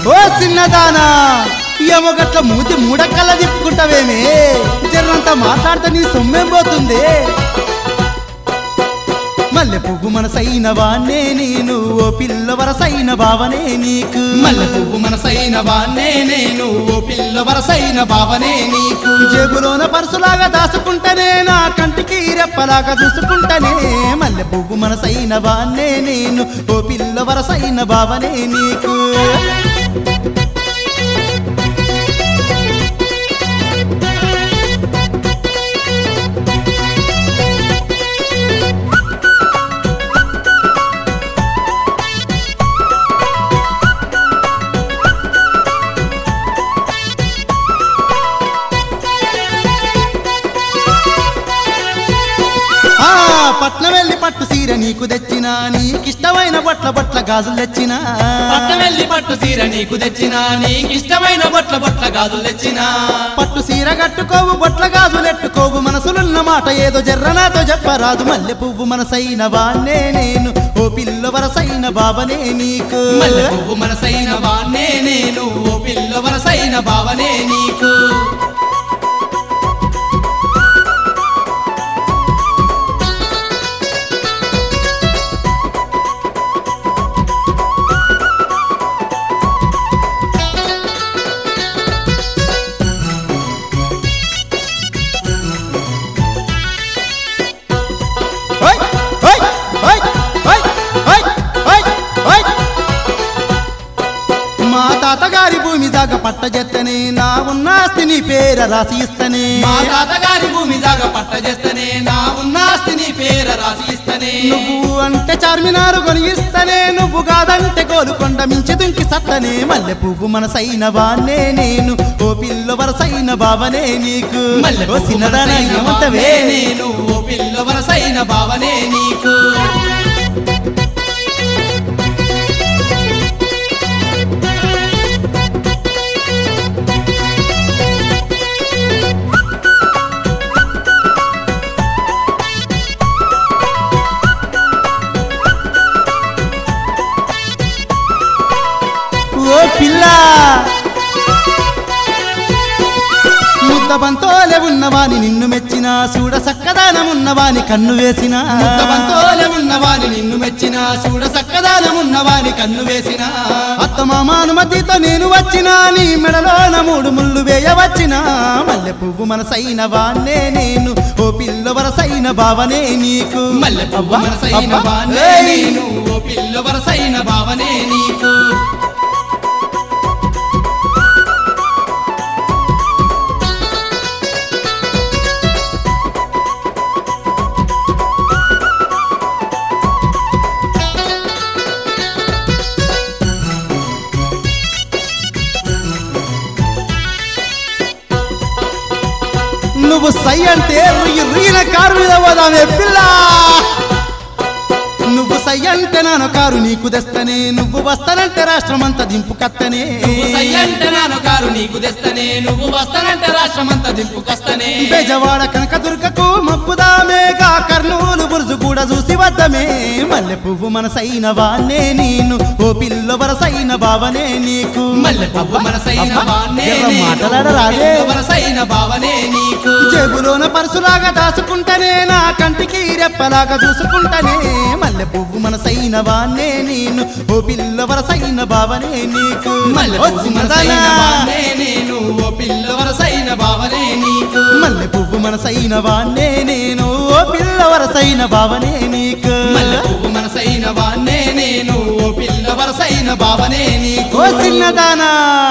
ఓ చిన్నదానా ఎమగట్ల మూతి మూడక్కల తిప్పుకుంటావేమే జర్రంత మాట్లాడితే నీ సొమ్మేం పోతుంది మల్లె పువ్వు మనసైన వాన్నే నేను ఓ పిల్ల వరసైన బావనే నీకు మల్లె పువ్వు మనసైన వాన్నే నేను ఓ పిల్ల వరసైన బావనే నీకు జేబులోన పర్సులాగా దాచుకుంటనే నా కంటికి రెప్పలాగా చూసుకుంటనే మల్లె పువ్వు మనసైన వాన్నే నేను ఓ పిల్ల వరసైన బావనే నీకు ఆ పట్నం వెళ్ళి పట్టు సీర నీకు తెచ్చినా నీకిష్టమైన బొట్ల బొట్ల గాజులు తెచ్చినా పట్ట వెళ్ళి పట్టు సీర నీకు తెచ్చినా నీకిష్టమైన బొట్ల బొట్ల గాజులు తెచ్చినా పట్టు సీర కట్టుకోవు బొట్ల గాజులెట్టుకోవు మనసులున్న మాట ఏదో జర్రనాతో చెప్పరాదు మల్లె పువ్వు మనసైన వాన్నే నేను ఓ పిల్ల వరసైన బావనే నీకు మల్లె పువ్వు మనసైన వాన్నే నేను ఓ పిల్ల వరసైన బావనే నీకు ఓయ్, ఓయ్, ఓయ్, ఓయ్, ఓయ్, ఓయ్, ఓయ్. మా తాతగారి భూమి దాకా పట్ట చెత్తనే నా ఉన్నాస్తి నీ పేర రాసి ఇస్తనే మా తాతగారి భూమి దాకా పట్ట చేస్తనే నా ఉన్నాస్తి నీ పేర రాసి ఇస్తనే నువ్వు అంటే చార్మినారు కొనిగిస్తనే నువ్వు కాదంటే కోలుకొండ మించి దుంకి సత్తనే మల్లె పువ్వు మనసైన వాన్నే నేను ఓ పిల్ల వరసైన బావనే నీకు మల్లె ఓ పువ్వు చిన్నదానా మనసైన ఏమంటవే వాన్నే నేను ఓ పిల్ల వరసైన బావనే నీకు ఓ పిల్ల ముద్ద బంతోలే ఉన్నవాని నిన్ను మెచ్చిన చూడ సక్కదానం ఉన్నవాని కన్ను వేసిన ముద్దబంతోలే ఉన్నవాని నిన్ను మెచ్చిన చూడ సక్కదానం ఉన్నవాని కన్ను వేసిన అత్త మామ అనుమతితో నేను వచ్చిన నీ మెడలోన మూడు ముళ్ళు వేయవచ్చిన మల్లె పువ్వు మనసైన వాన్నే నేను ఓ పిల్ల వరసైన బావనే నీకు మల్లె పువ్వు అబ్బా, మనసైన అబ్బా, వాన్నే ఏయ్. నేను ఓ పిల్ల వరసైన బావనే నీకు నువ్వు సై అంటే రుయ్యి రుయ్యిన కారు మీద పోదామే పిల్ల నువ్వు సై అంటే నాను కారు నీకు తెస్తనే నువ్వు వస్తానంటే రాష్ట్రమంతా దింపు కత్తనే నువ్వు సయ్యంటే నాను కారు నీకు తెస్తనే నువ్వు వస్తానంటే రాష్ట్రమంతా దింపుకొస్తనే బెజవాడ కనకదుర్గకు మప్పుదామేగా కర్నూలు బురుజు కూడా చూసి వద్దమే మల్లె పువ్వు మనసైన వాన్నే నేను ఓ పిల్ల వరసైన బావనే నీకు మల్లె పువ్వు మనసైన అబ్బా, వాన్నే ఎర్ర నేను, మాటలాడరాదే పిల్ల వరసైన బావనే నీకు జేబులోన పరుసులాగా దాచుకుంటనే నా కంటికి రెప్పలాగా చూసుకుంటనే మల్లె పువ్వు మనసైన వాన్నే నేను ఓ పిల్ల వరసైన బావనే నీకు మల్లె ఓ పువ్వు చిన్నదానా. మనసైన వాన్నే నేను ఓ పిల్ల వరసైన బావనే నీకు మల్లె పువ్వు మనసైన వాన్నే నేను ఓ పిల్ల వరసైన బావనే నీకు మల్లె పువ్వు మనసైన వాన్నే నేను ఓ పిల్ల వరసైన బావనే నీకు ఓ చిన్నదానా